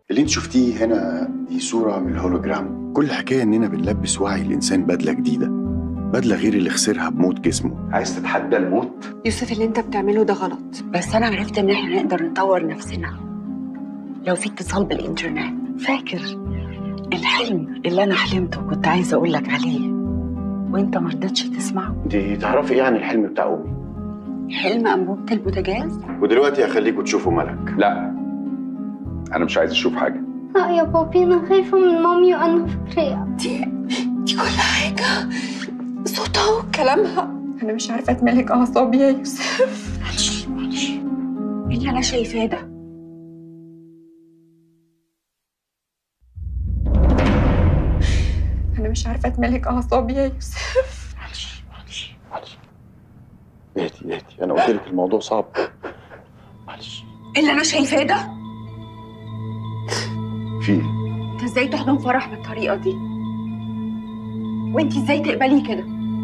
اللي انت شفتيه هنا دي صورة من الهولوجرام كل حكاية اننا بنلبس وعي الانسان بدلة جديدة بدلة غير اللي خسرها بموت جسمه عايز تتحدى الموت؟ يوسف اللي انت بتعمله ده غلط بس انا عرفت ان احنا نقدر نطور نفسنا لو في اتصال بالانترنت فاكر الحلم اللي انا حلمته وكنت عايزه اقول لك عليه وانت ما رضيتش تسمعه انت تعرفي ايه عن الحلم بتاع امي؟ حلم انبوبه البوتاجاز ودلوقتي هخليكوا تشوفوا ملك لا انا مش عايز اشوف حاجه لا يا بابي أنا خايفة من مامي وأنا فاكرة دي دي كل حاجه صوتها وكلامها انا مش عارفه اتملك اعصابي يا يوسف معلش معلش ايه اللي انا شايفاه ده انا مش عارفه اتملك اعصابي يا يوسف معلش معلش معلش اهدي اهدي انا قلت لك الموضوع صعب معلش ايه اللي انا شايفاه ده في ايه؟ انت ازاي تحضن فرح بالطريقه دي وانت ازاي تقبلي كده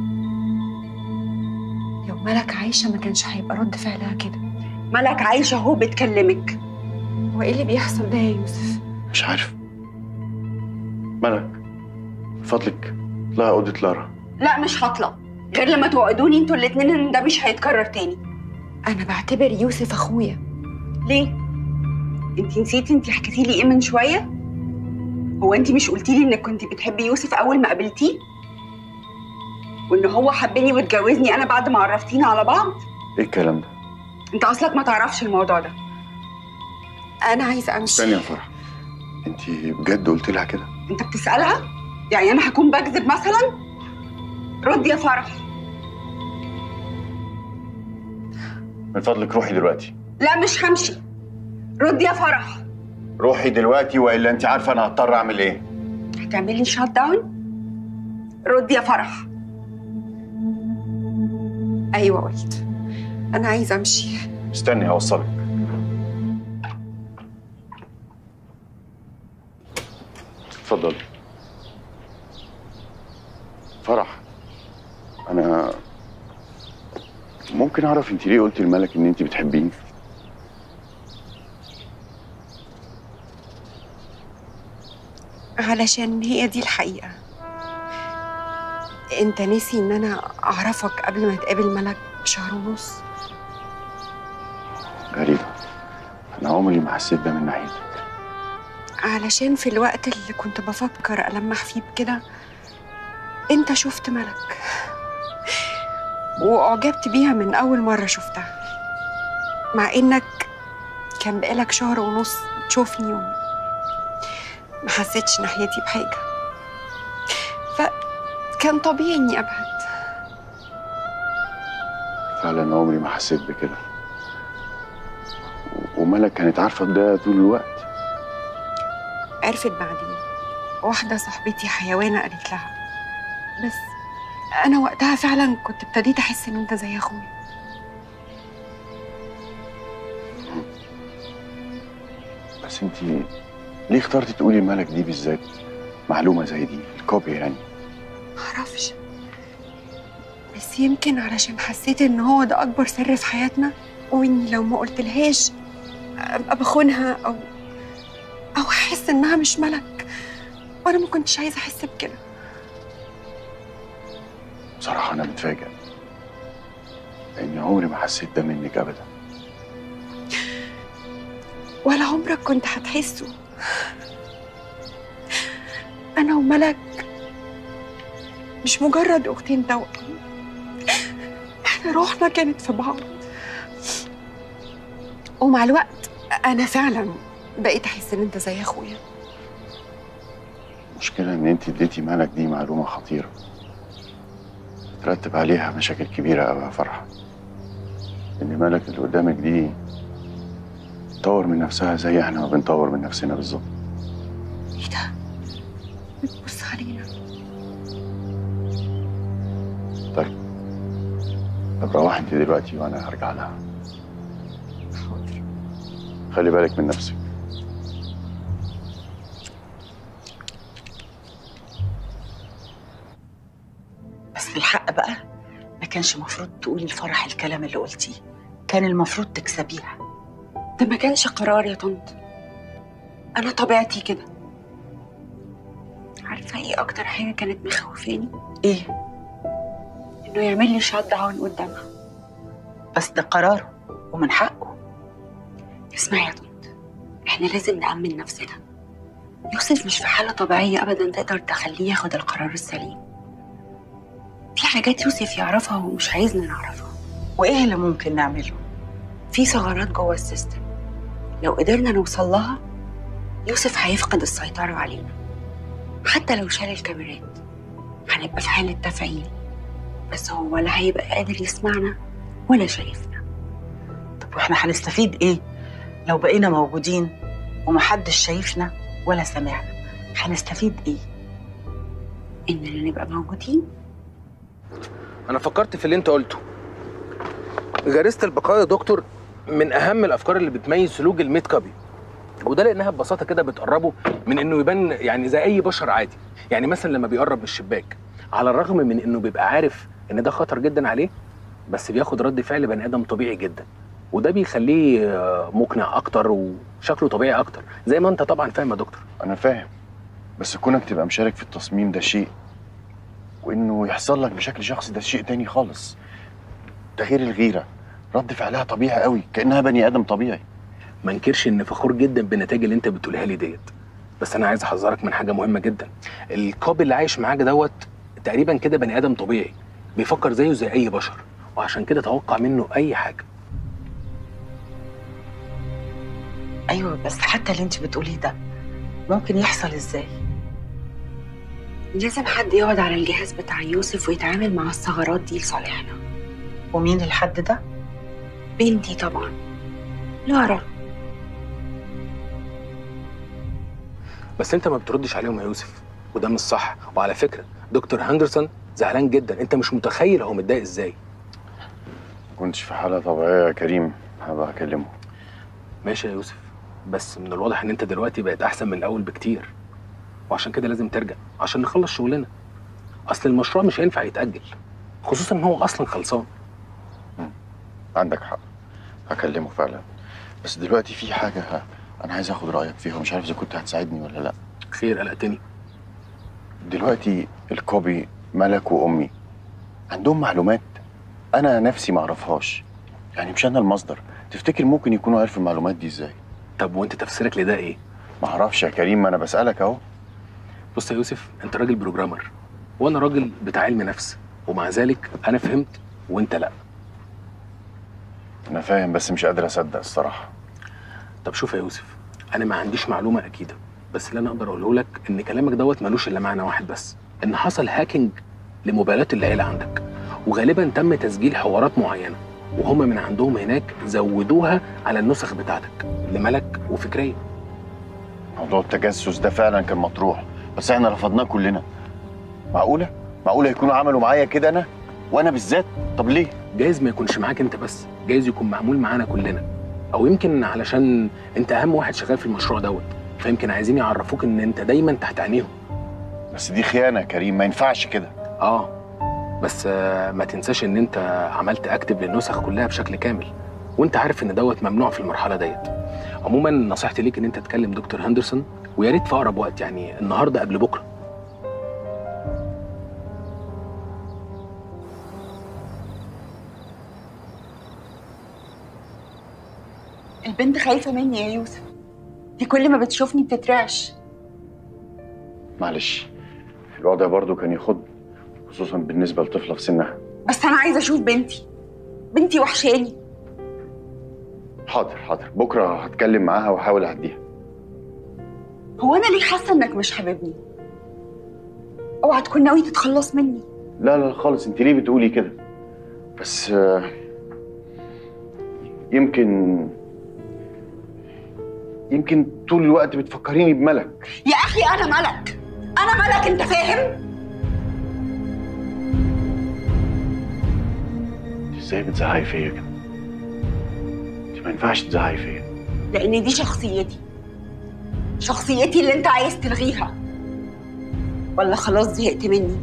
لو ملك عايشه ما كانش هيبقى رد فعلها كده ملك عايشه اهو بتكلمك هو ايه اللي بيحصل ده يا يوسف مش عارف ملك من فضلك اطلعي اوضه لارا لا مش هطلع غير لما توعدوني انتوا الاتنين ان ده مش هيتكرر تاني انا بعتبر يوسف اخويا ليه انت نسيتي انت حكيتي لي ايه من شويه هو انت مش قلتي لي انك كنت بتحبي يوسف اول ما قابلتيه وان هو حبني واتجوزني انا بعد ما عرفتينا على بعض ايه الكلام ده؟ انت اصلك ما تعرفش الموضوع ده انا عايزه امشي استني يا فرح انت بجد قلت لها كده؟ انت بتسالها يعني انا هكون بكذب مثلا رد يا فرح من فضلك روحي دلوقتي لا مش همشي رد يا فرح روحي دلوقتي والا انت عارفه انا هضطر اعمل ايه هتعملي شات داون رد يا فرح ايوه قلت انا عايزه امشي استني هوصلك اتفضلي فرح انا ممكن اعرف انت ليه قلتي لملك ان انت بتحبيني علشان هي دي الحقيقه انت نسي ان انا اعرفك قبل ما تقابل ملك بشهر ونص غريبه انا عمري ما حسيت ده من ناحيتك علشان في الوقت اللي كنت بفكر ألمح فيه بكده انت شفت ملك وأعجبت بيها من أول مرة شفتها مع إنك كان بقالك شهر ونص تشوفني وما حسيتش ناحيتي بحاجة فكان طبيعي إني أبعد فعلا عمري ما حسيت بكده و- وملك كانت عارفه بده طول الوقت عرفت بعدين واحدة صاحبتي حيوانة قالت لها بس أنا وقتها فعلا كنت ابتديت أحس إن أنت زي أخويا بس انت ليه اخترتي تقولي ملك دي بالذات معلومه زي دي الكوبي يعني معرفش بس يمكن علشان حسيت إن هو ده أكبر سر في حياتنا وإني لو ما قلتلهاش أبقى بخونها أو أو أحس إنها مش ملك وأنا ما كنتش عايزة أحس بكده بصراحه انا متفاجئ لاني عمري ما حسيت ده منك ابدا ولا عمرك كنت هتحسه أنا وملك مش مجرد أختين توأم إحنا روحنا كانت في بعض ومع الوقت أنا فعلا بقيت أحس إن أنت زي أخويا المشكله ان انت اديتي ملك دي معلومه خطيره ترتب عليها مشاكل كبيره قوي يا فرحه ان ملك اللي قدامك دي تطور من نفسها زي احنا ما بنطور من نفسنا بالظبط إيه ده؟ بتبص علينا طيب طب روحي انت دلوقتي وانا هرجع لها حاضر خلي بالك من نفسك بس بالحق بقى ما كانش المفروض تقولي لفرح الكلام اللي قلتيه كان المفروض تكسبيها ده ما كانش قرار يا طنط انا طبيعتي كده عارفه ايه اكتر حاجه كانت مخوفاني ايه انه يعمل لي شات داون قدامها بس ده قراره ومن حقه اسمعي يا طنط احنا لازم نأمن نفسنا يوسف مش في حالة طبيعية أبدا تقدر تخليه ياخد القرار السليم في حاجات يوسف يعرفها ومش عايزنا نعرفها وايه اللي ممكن نعمله في ثغرات جوه السيستم لو قدرنا نوصل لها يوسف هيفقد السيطرة علينا حتى لو شال الكاميرات هنبقى في حالة تفعيل بس هو ولا هيبقى قادر يسمعنا ولا شايفنا طب واحنا هنستفيد ايه لو بقينا موجودين ومحدش شايفنا ولا سمعنا هنستفيد ايه إننا نبقى موجودين انا فكرت في اللي انت قلته غريزه البقاء يا دكتور من اهم الافكار اللي بتميز سلوك الميت كابي وده لانها ببساطه كده بتقربه من انه يبان يعني زي اي بشر عادي يعني مثلا لما بيقرب من الشباك على الرغم من انه بيبقى عارف ان ده خطر جدا عليه بس بياخد رد فعل بني ادم طبيعي جدا وده بيخليه آه، مقنع اكتر وشكله طبيعي اكتر زي ما انت طبعا فاهم يا دكتور انا فاهم بس كونك تبقى مشارك في التصميم ده شيء وانه يحصل لك بشكل شخصي ده شيء تاني خالص ده غير الغيره رد فعلها طبيعي قوي كانها بني ادم طبيعي ما انكرش ان فخور جدا بالنتائج اللي انت بتقولها لي ديت بس انا عايز احذرك من حاجه مهمه جدا الكوبي اللي عايش معاك دوت تقريبا كده بني ادم طبيعي بيفكر زيه زي اي بشر وعشان كده توقع منه اي حاجه ايوه بس حتى اللي انت بتقوليه ده ممكن يحصل ازاي لازم حد يقعد على الجهاز بتاع يوسف ويتعامل مع الثغرات دي لصالحنا ومين الحد ده بنتي طبعا لارا بس انت ما بتردش عليهم يا يوسف وده مش صح وعلى فكره دكتور هاندرسون زعلان جدا انت مش متخيل هو متضايق ازاي ما كنتش في حاله طبيعيه يا كريم هبقى اكلمه ماشي يا يوسف بس من الواضح ان انت دلوقتي بقيت احسن من الاول بكتير وعشان كده لازم ترجع عشان نخلص شغلنا اصل المشروع مش هينفع يتاجل خصوصا ان هو اصلا خلصان عندك حق هكلمه فعلا بس دلوقتي في حاجه ه- انا عايز اخد رايك فيها ومش عارف اذا كنت هتساعدني ولا لا خير قلقتني دلوقتي الكوبي ملك وامي عندهم معلومات انا نفسي ما اعرفهاش يعني مش انا المصدر تفتكر ممكن يكونوا عارفوا المعلومات دي ازاي طب وانت تفسيرك لده ايه ما اعرفش يا كريم ما انا بسالك اهو بص يا يوسف انت راجل بروجرامر وانا راجل بتاع علم نفس ومع ذلك انا فهمت وانت لا انا فاهم بس مش قادر اصدق الصراحه طب شوف يا يوسف انا ما عنديش معلومه اكيده بس اللي انا اقدر اقوله لك ان كلامك دوت ملوش الا معنى واحد بس ان حصل هاكينج لموبايلات العيله عندك وغالبا تم تسجيل حوارات معينه وهم من عندهم هناك زودوها على النسخ بتاعتك لملك وفكريه موضوع التجسس ده فعلا كان مطروح بس احنا رفضناه كلنا معقوله معقوله يكونوا عملوا معايا كده انا وانا بالذات طب ليه جايز ما يكونش معاك انت بس جايز يكون معمول معانا كلنا او يمكن علشان انت اهم واحد شغال في المشروع دوت فيمكن عايزين يعرفوك ان انت دايما تحت عينيهم بس دي خيانه يا كريم ما ينفعش كده اه بس آه، ما تنساش ان انت عملت اكتب للنسخ كلها بشكل كامل وانت عارف ان دوت ممنوع في المرحله ديت عموما نصيحتي ليك ان انت تكلم دكتور هندرسون ويا ريت في اقرب وقت يعني النهارده قبل بكره البنت خايفة مني يا يوسف دي كل ما بتشوفني بتترعش معلش الوضع برضو كان يخض خصوصا بالنسبه لطفله في سنها بس أنا عايزة أشوف بنتي بنتي وحشاني حاضر حاضر بكره هتكلم معاها واحاول اهديها هو أنا ليه حاسة إنك مش حاببني اوعى تكون ناوي تتخلص مني لا لا خالص انت ليه بتقولي كده بس آه، يمكن يمكن طول الوقت بتفكريني بملك يا أخي أنا ملك أنا ملك أنت فاهم؟ انت ازاي بتزعقي فيا كده انت ما ينفعش تزعقي فيا لأن دي شخصيتي شخصيتي اللي أنت عايز تلغيها ولا خلاص زهقت مني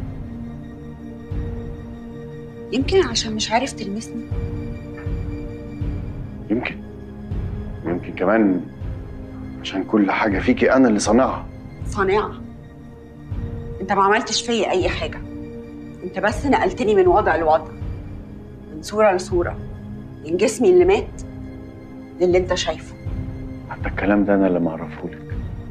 يمكن عشان مش عارف تلمسني يمكن يمكن كمان عشان كل حاجه فيكي انا اللي صانعها صانعة انت ما عملتش فيا اي حاجة انت بس نقلتني من وضع لوضع من صورة لصورة من جسمي اللي مات للي انت شايفه حتى الكلام ده انا اللي معرفهولك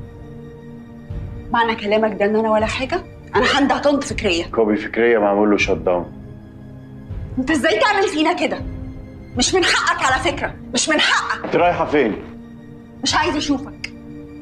معنى كلامك ده ان انا ولا حاجة انا حد هطنط فكرية كوبي فكريه معمول له شت داون انت ازاي تعمل فينا كده مش من حقك على فكرة مش من حقك انت رايحه فين مش عايز اشوفك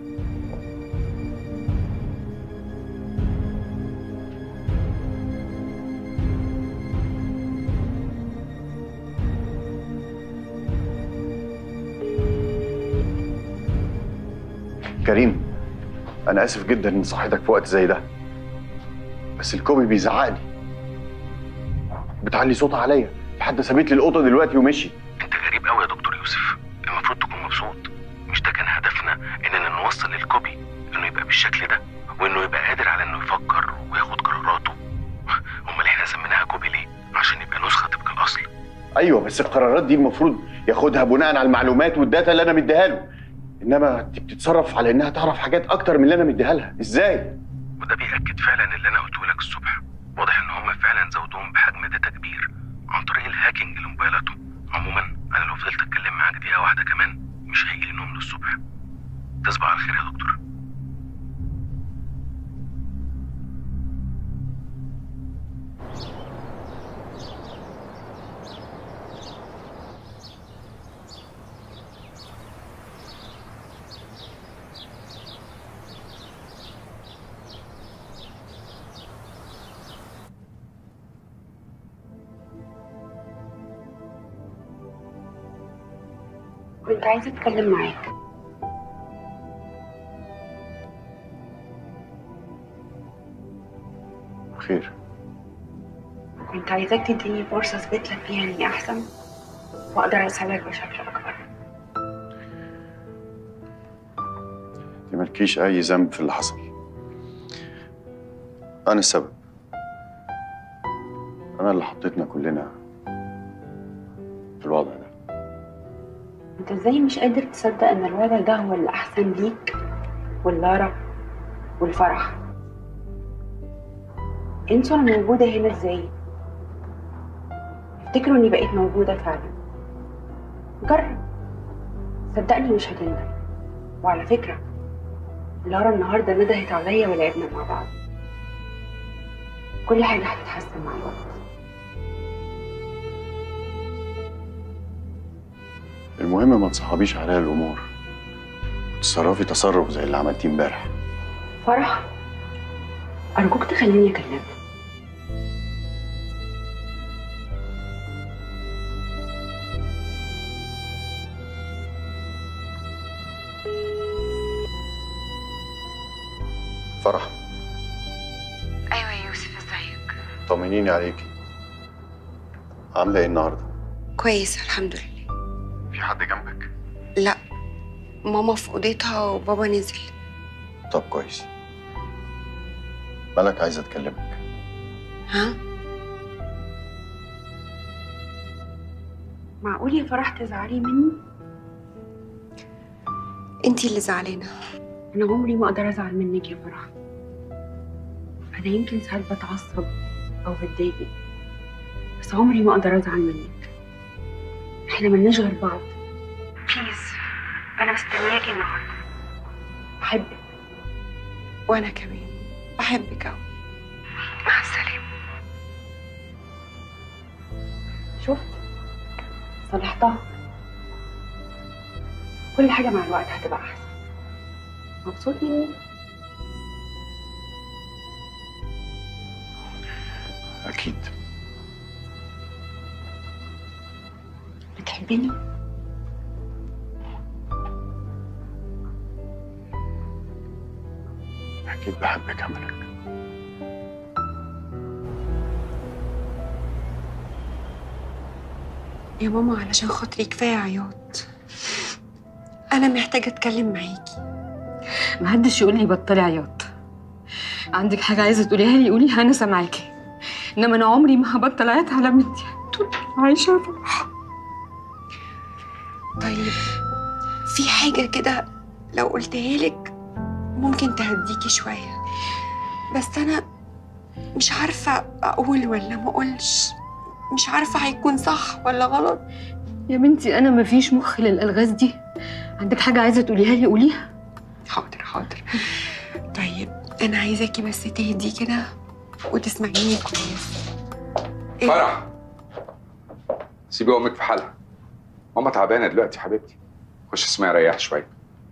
كريم انا اسف جدا ان صحيتك في وقت زي ده بس الكوبي بيزعقني بتعلي صوتها عليا لحد سابت لي الاوضه دلوقتي ومشي انت غريب قوي يا دكتور يوسف المفروض تكون مبسوط مش ده كان هدفنا اننا نوصل للكوبي انه يبقى بالشكل ده وانه يبقى قادر على انه يفكر وياخد قراراته امال احنا سميناها كوبي ليه عشان يبقى نسخه طبق الاصل ايوه بس القرارات دي المفروض ياخدها بناء على المعلومات والداتا اللي انا مديها له انما انت بتتصرف على انها تعرف حاجات اكتر من اللي انا مديها لها ازاي وده بيأكد فعلا اللي انا قلته لك الصبح واضح ان هم فعلا زودوهم بحجم داتا كبير عن طريق الهاكينج لموبايلاتهم عموما انا لو فضلت اتكلم معاك دقيقه واحده كمان مش هيجي لي نوم للصبح تصبح على خير يا دكتور كنت عايزة اتكلم معاك خير كنت عايزاك تديني فرصة اثبت لك فيها اني احسن واقدر اساعدك بشكل اكبر انت مالكيش اي ذنب في اللي حصل انا السبب انا اللي حطيتنا كلنا في الوضع ده انت ازاي مش قادر تصدق ان الوضع ده هو اللي احسن ليك واللارا والفرح انسوا انا موجودة هنا ازاي افتكروا اني بقيت موجودة فعلا جرب صدقني مش هتندم وعلى فكرة لارا النهاردة ندهت عليا ولعبنا مع بعض كل حاجة هتتحسن مع الوقت المهم ما تصعبيش عليا الامور وتتصرفي تصرف زي اللي عملتيه امبارح فرح أرجوك تخليني أكلمك فرح ايوه يا يوسف ازيك طمنيني عليكي عامله ايه النهارده كويس الحمد لله في حد جنبك لا ماما في اوضتها وبابا نزل طب كويس مالك عايزه اتكلمك ها معقول يا فرح تزعلي مني؟ انتي اللي زعلانه أنا عمري ما أقدر أزعل منك يا فرح أنا يمكن ساعات بتعصب أو بتضايق بس عمري ما أقدر أزعل منك إحنا ملناش غير بعض بليز أنا مستنياكي النهاردة بحبك وانا كمان بحبك اوي مع السلامه شفت صلحتها كل حاجة مع الوقت هتبقى أحسن مبسوط مني؟ اكيد بتحبني؟ اكيد بحبك يا ملك يا ماما علشان خاطري كفايه عياط انا محتاجه اتكلم معاكي محدش يقول لي بطلي عياط عندك حاجة عايزة تقوليها لي قوليها أنا سامعاكي إنما أنا عمري ما هبطل عياط على بنتي طول عايشة يا فرح طيب في حاجه كده لو قلتها لك ممكن تهديكي شوية بس أنا مش عارفة أقول ولا ما أقولش مش عارفة هيكون صح ولا غلط يا بنتي انا مفيش مخ للالغاز دي عندك حاجه عايزه تقوليها لي قوليها حاضر حاضر طيب أنا عايزاكي بس تهدي كده وتسمعيني كويس إيه؟ فرح سيبي امك في حالها ماما تعبانه دلوقتي يا حبيبتي خش اسمعي ريح شويه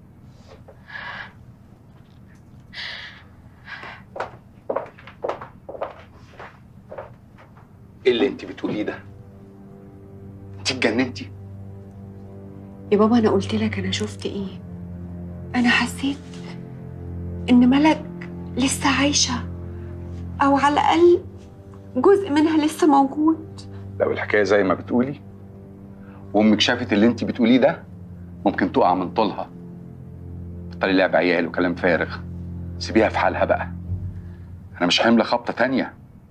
ايه اللي انت بتقوليه ده انت اتجننتي يا بابا أنا قلت لك أنا شفت إيه أنا حسيت إن ملك لسه عايشة أو على الأقل جزء منها لسه موجود لو الحكايه زي ما بتقولي وامك شافت اللي انت بتقوليه ده ممكن تقع من طولها بطلي لعب عيال وكلام فارغ سيبيها في حالها بقى انا مش حامله خبطه تانية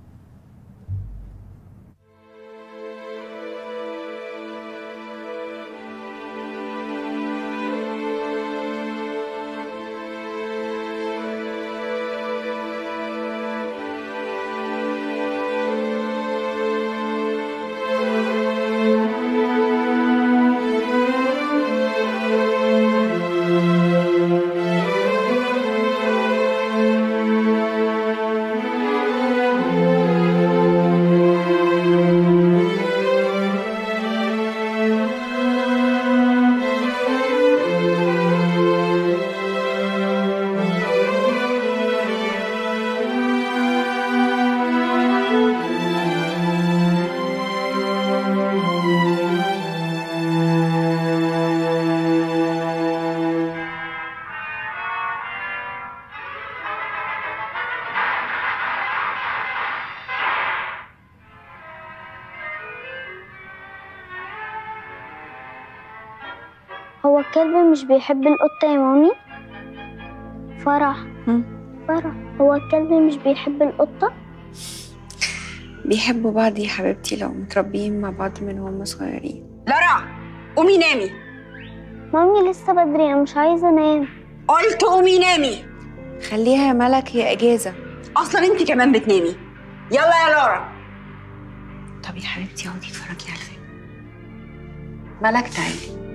هو الكلب مش بيحب القطة يا مامي فرح هم؟ فرح هو الكلب مش بيحب القطة بيحبوا بعض يا حبيبتي لو متربيين مع بعض من هم صغيرين لارا قومي نامي مامي لسه بدري انا مش عايزة انام قلت قومي نامي خليها يا ملك هي اجازه اصلا انت كمان بتنامي يلا يا لارا طب يا حبيبتي اقعدي اتفرجي على الفيلم ملك تعالي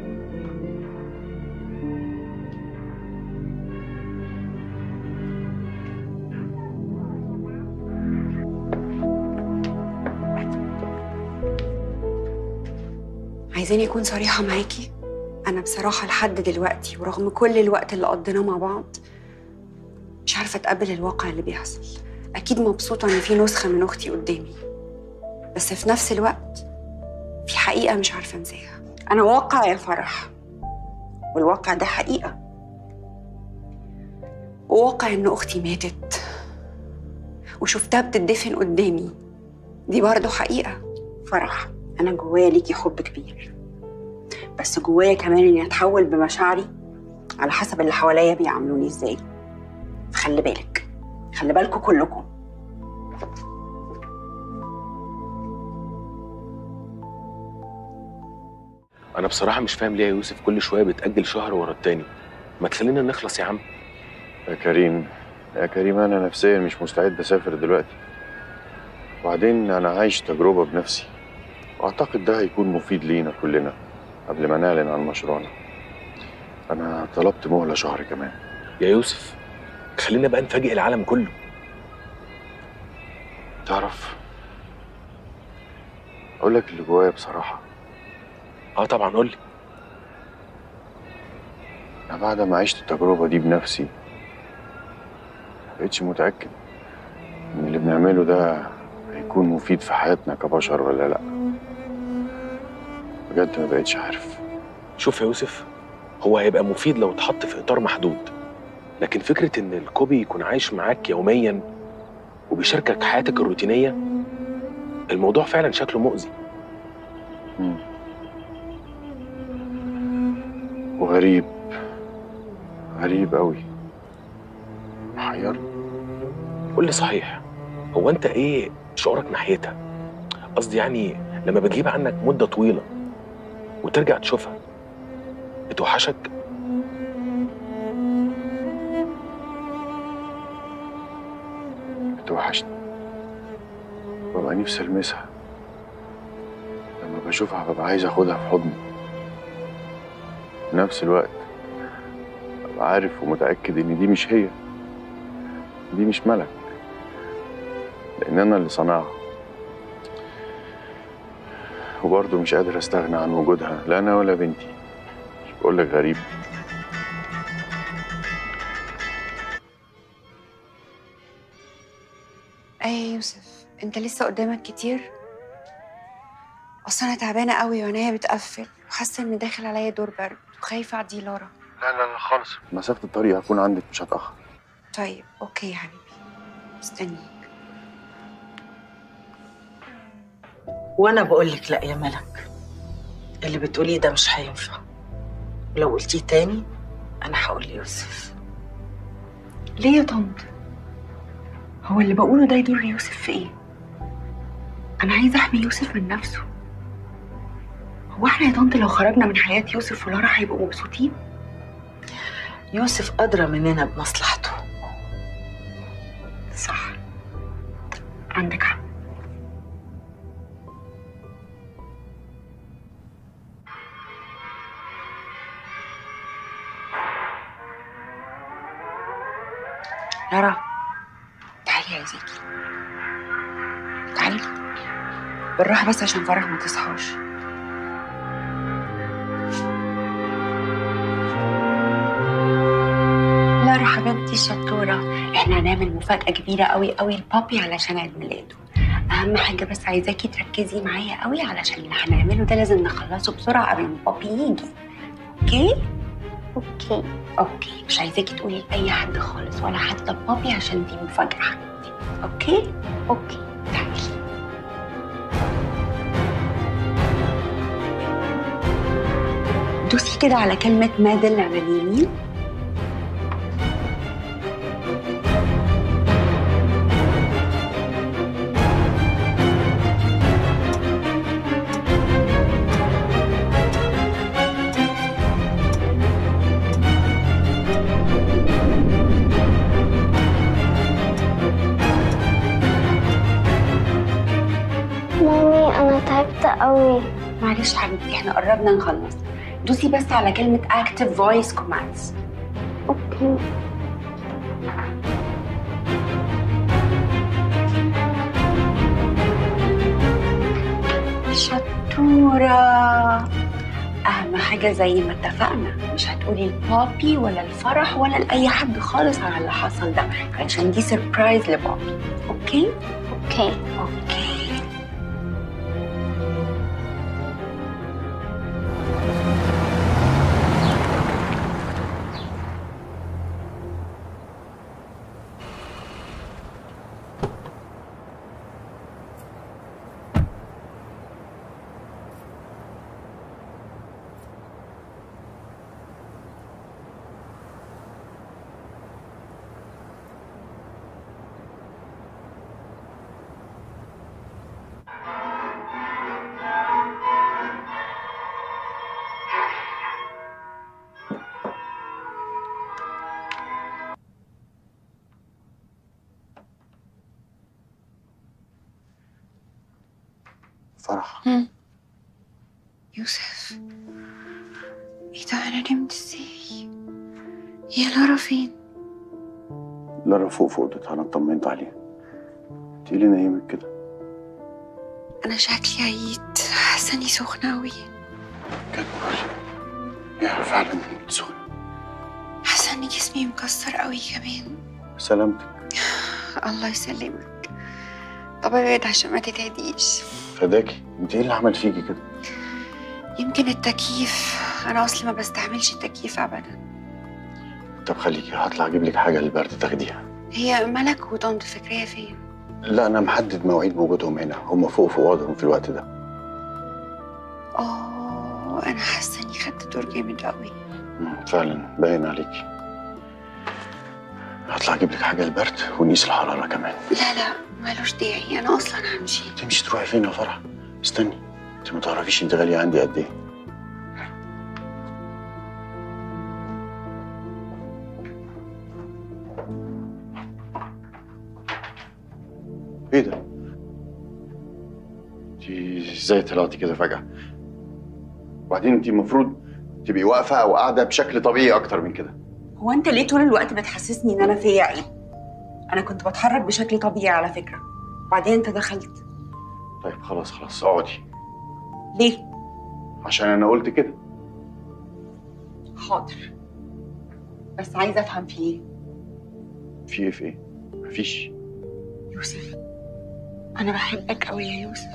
عايزاني اكون صريحه معاكي انا بصراحه لحد دلوقتي ورغم كل الوقت اللي قضيناه مع بعض مش عارفه اتقبل الواقع اللي بيحصل اكيد مبسوطه ان في نسخه من اختي قدامي بس في نفس الوقت في حقيقه مش عارفه انساها انا واقع يا فرح والواقع ده حقيقه وواقع ان اختي ماتت وشفتها بتدفن قدامي دي برضه حقيقه فرح انا جوايا ليكي حب كبير بس جوايا كمان اني اتحول بمشاعري على حسب اللي حواليا بيعاملوني ازاي فخلي بالك خلي بالكم كلكم انا بصراحه مش فاهم ليه يا يوسف كل شويه بتاجل شهر ورا التاني ما تخلينا نخلص يا عم يا كريم يا كريم انا نفسيا مش مستعد اسافر دلوقتي وبعدين انا عايش تجربه بنفسي واعتقد ده هيكون مفيد لينا كلنا قبل ما نعلن عن مشروعنا انا طلبت مهله شهر كمان يا يوسف خلينا بقى نفاجئ العالم كله تعرف اقول لك اللي جوايا بصراحه اه طبعا قول لي انا بعد ما عشت التجربه دي بنفسي مبقتش متاكد ان اللي بنعمله ده هيكون مفيد في حياتنا كبشر ولا لا بجد ما بقتش عارف شوف يا يوسف هو هيبقى مفيد لو اتحط في اطار محدود لكن فكره ان الكوبي يكون عايش معاك يوميا وبيشاركك حياتك الروتينيه الموضوع فعلا شكله مؤذي مم. وغريب غريب قوي محيرني قول لي صحيح هو انت ايه شعورك ناحيتها قصدي يعني لما بتغيب عنك مده طويله وترجع تشوفها بتوحشك بتوحشني ببقى نفسي المسها لما بشوفها ببقى عايز اخدها في حضني في نفس الوقت ببقى عارف ومتأكد ان دي مش هي دي مش ملك لان انا اللي صنعها وبرضه مش قادر استغنى عن وجودها لا انا ولا بنتي مش بقول لك غريب ايه يا يوسف انت لسه قدامك كتير اصل انا تعبانه قوي وعينيا بتقفل وحاسه ان داخل عليا دور برد وخايفه اعدي لورا لا لا لا خالص مسافة الطريق هكون عندك مش هتأخر طيب اوكي يا حبيبي مستنيك وانا بقول لك لا يا ملك اللي بتقوليه ده مش هينفع ولو قلتيه تاني انا هقول ليوسف ليه يا طنط هو اللي بقوله ده يضر يوسف في ايه انا عايزه احمي يوسف من نفسه هو احنا يا طنط لو خرجنا من حياه يوسف ولارا هيبقوا مبسوطين يوسف ادرى مننا بمصلحته صح عندك حق لارا تعالي يا زكي تعالي بالراحة بس عشان فرح ما تصحاش لارا حبيبتي الشطورة احنا هنعمل مفاجأة كبيرة قوي قوي لبابي علشان عيد ميلاده أهم حاجة بس عايزاكي تركزي معايا قوي علشان اللي هنعمله ده لازم نخلصه بسرعة قبل ما بابي يجي اوكي؟ اوكي اوكي مش عايزاكي تقولي لاي حد خالص ولا حتى بابي عشان دي مفاجاه حبيبتي اوكي اوكي تعالي دوسي كده على كلمة مادل على اليمين مامي انا تعبت قوي معلش حبيبتي احنا قربنا نخلص دوسي بس على كلمة active voice commands اوكي شطورة أهم حاجة زي ما اتفقنا مش هتقولي لبابي ولا الفرح ولا لأي حد خالص على اللي حصل ده علشان دي سربرايز لبابي أوكي؟ اوكي أوكي فرح يوسف ايه ده انا نمت ازاي يا لارا فين لارا فوق في اوضتها انا اطمنت عليها انت ايه اللي نايمك كده انا شكلي عييت حاسه اني سخنه قوي كانت يا فعلا سخن حاسه ان جسمي مكسر قوي كمان سلامتك الله يسلمك طب ابعد عشان ما تتهديش فداكي انت ايه اللي عمل فيكي كده يمكن التكييف انا اصلي ما بستحملش التكييف ابدا طب خليكي هطلع اجيب لك حاجه للبرد تاخديها هي ملك وطنط فكريه فين لا انا محدد مواعيد وجودهم هنا هم فوق في اوضهم في الوقت ده اه انا حاسه اني خدت دور جامد قوي مم، فعلا باين عليكي هطلع اجيب لك حاجه للبرد ونقيس الحراره كمان لا لا مالوش داعي انا اصلا همشي تمشي تروحي فين يا فرح استني انت ما تعرفيش انت غاليه عندي قد ايه ايه ده؟ انت ازاي طلعتي كده فجأة؟ وبعدين انت المفروض تبقي واقفة او قاعدة بشكل طبيعي اكتر من كده هو انت ليه طول الوقت بتحسسني ان انا فيا عيب انا كنت بتحرك بشكل طبيعي على فكره وبعدين انت دخلت طيب خلاص خلاص اقعدي ليه عشان انا قلت كده حاضر بس عايزه افهم في ايه في ايه في ايه؟ مفيش يوسف انا بحبك قوي يا يوسف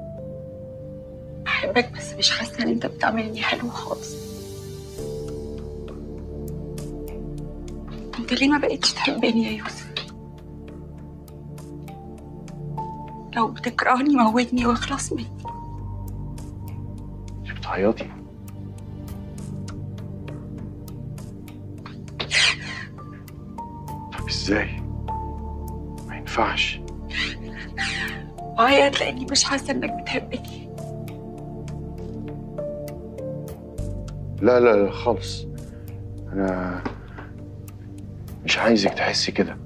بحبك بس مش حاسه ان انت بتعملني حلو خالص انت ليه ما بقتش تحبني يا يوسف لو بتكرهني موتني واخلص مني انت بتعيطي طب ازاي؟ ما ينفعش وعيط لاني مش حاسه انك بتحبني لا لا لا خالص انا مش عايزك تحسي كده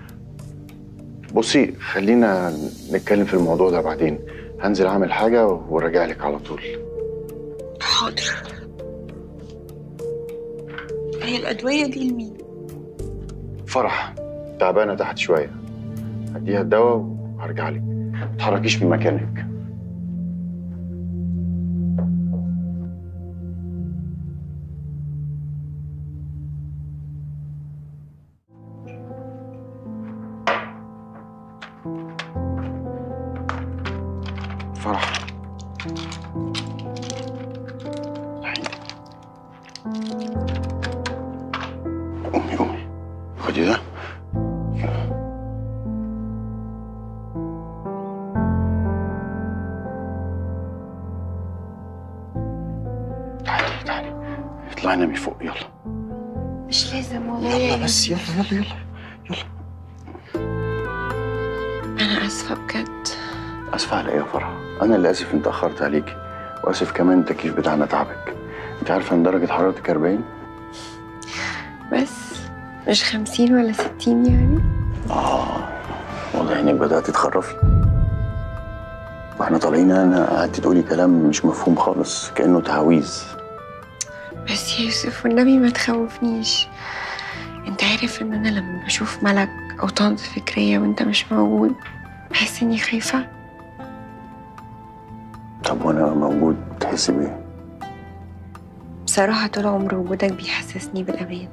بصي خلينا نتكلم في الموضوع ده بعدين هنزل اعمل حاجه وراجع لك على طول حاضر هي الادويه دي لمين فرح تعبانه تحت شويه هديها الدواء وهرجع لك ما تتحركيش من مكانك فرح قومي قومي خدي ده تعالي تعالي اطلعي نامي فوق يلا مش لازم والله يا يلا يوسف بس يلا يلا يلا انا اسفه بجد اسف على ايه يا فرح انا اللي اسف ان اتاخرت عليكي واسف كمان التكييف بتاعنا تعبك انت عارفه ان درجه حرارتك 40 بس مش خمسين ولا ستين يعني اه واضح انك بدات تتخرفي واحنا طالعين انا قعدت تقولي كلام مش مفهوم خالص كانه تعويذ بس يا يوسف والنبي ما تخوفنيش انت عارف ان انا لما بشوف ملك او طنط فكرية وانت مش موجود بحس اني خايفة طب وانا موجود تحسي بايه بصراحة طول عمر وجودك بيحسسني بالأمان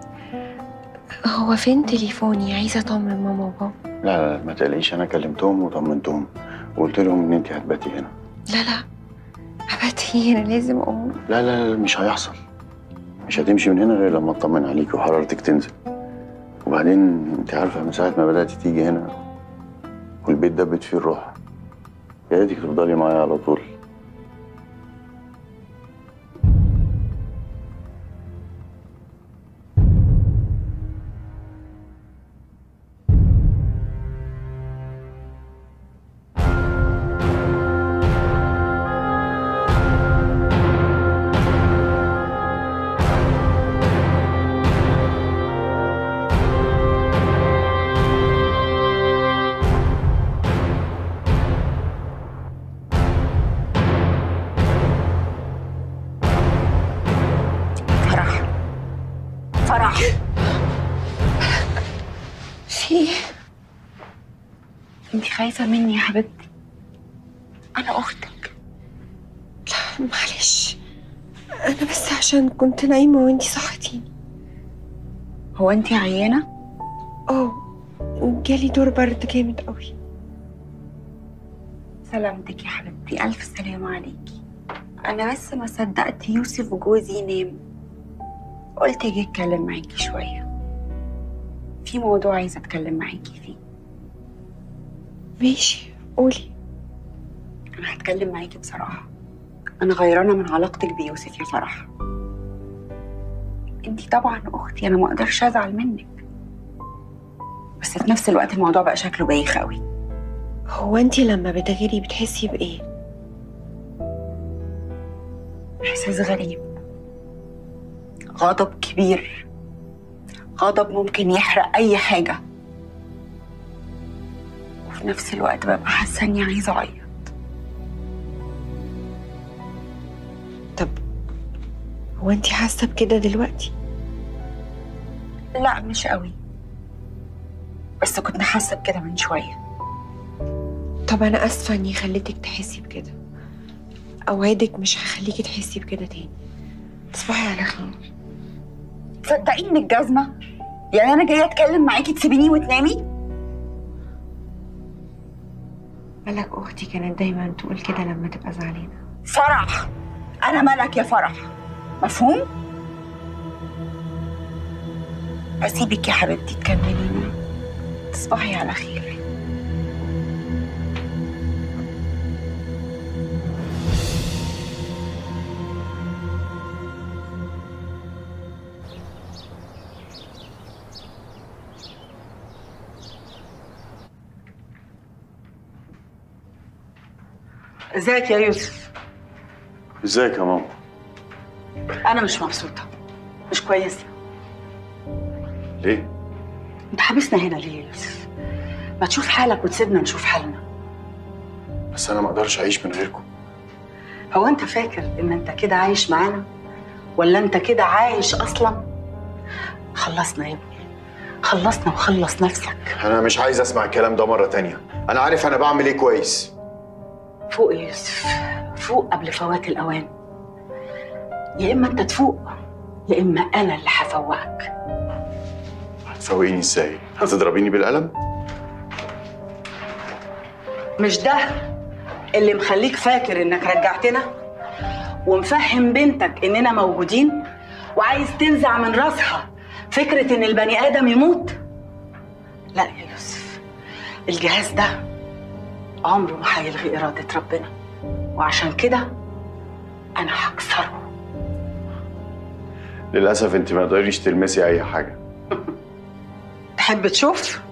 هو فين تليفوني عايزة أطمن ماما وبابا لا لا ما تقلقيش انا كلمتهم وطمنتهم وقلت لهم ان انت هتباتي هنا لا لا أباتي أنا لازم أقوم لا لا لا مش هيحصل مش هتمشي من هنا غير لما اطمن عليك وحرارتك تنزل وبعدين انت عارفه من ساعه ما بدات تيجي هنا والبيت دبت فيه الروح يا ريتك تفضلي معايا على طول فرح فرح في إيه؟ انت خايفه مني يا حبيبتي انا اختك لا معلش أنا بس عشان كنت نايمة وانتي صحتيني هو انت عيانه اه جالي دور برد جامد قوي سلامتك يا حبيبتي الف سلامه عليكي انا بس ما صدقت يوسف جوزي نام قلت اجي اتكلم معاكي شويه في موضوع عايزه اتكلم معاكي فيه ماشي قولي انا هتكلم معاكي بصراحه انا غيرانه من علاقتك بيوسف يا فرح انتي طبعا اختي انا ما اقدرش ازعل منك بس في نفس الوقت الموضوع بقى شكله بايخ قوي هو انتي لما بتغيري بتحسي بإيه؟ احساس غريب غضب كبير غضب ممكن يحرق اي حاجه وفي نفس الوقت ببقى حاسه اني عايزه اعيط طب هو انت حاسه بكده دلوقتي لا مش قوي بس كنت حاسه بكده من شويه طب انا اسفه اني خليتك تحسي بكده اوعدك مش هخليكي تحسي بكده تاني تصبحي على خير تصدقي انك جزمه يعني انا جايه اتكلم معاكي تسيبيني وتنامي ملك اختي كانت دايما تقول كده لما تبقى زعلانه فرح انا ملك يا فرح مفهوم اسيبك يا حبيبتي تكملي نوم تصبحي على خير ازيك يا يوسف ازيك يا ماما انا مش مبسوطه مش كويسه ليه انت حابسنا هنا ليه يا يوسف ما تشوف حالك وتسيبنا نشوف حالنا بس انا ما اقدرش اعيش من غيركم هو انت فاكر ان انت كده عايش معانا ولا انت كده عايش اصلا خلصنا يا ابني خلصنا وخلص نفسك انا مش عايز اسمع الكلام ده مره تانية انا عارف انا بعمل ايه كويس فوق يا يوسف فوق قبل فوات الاوان يا اما انت تفوق يا اما انا اللي هفوقك هتفوقيني ازاي هتضربيني بالقلم مش ده اللي مخليك فاكر انك رجعتنا ومفهم بنتك اننا موجودين وعايز تنزع من راسها فكرة ان البني ادم يموت لا يا يوسف الجهاز ده عمره ما هيلغي إرادة ربنا وعشان كده أنا هكسره للاسف انت ما تقدريش تلمسي اي حاجه تحب تشوف؟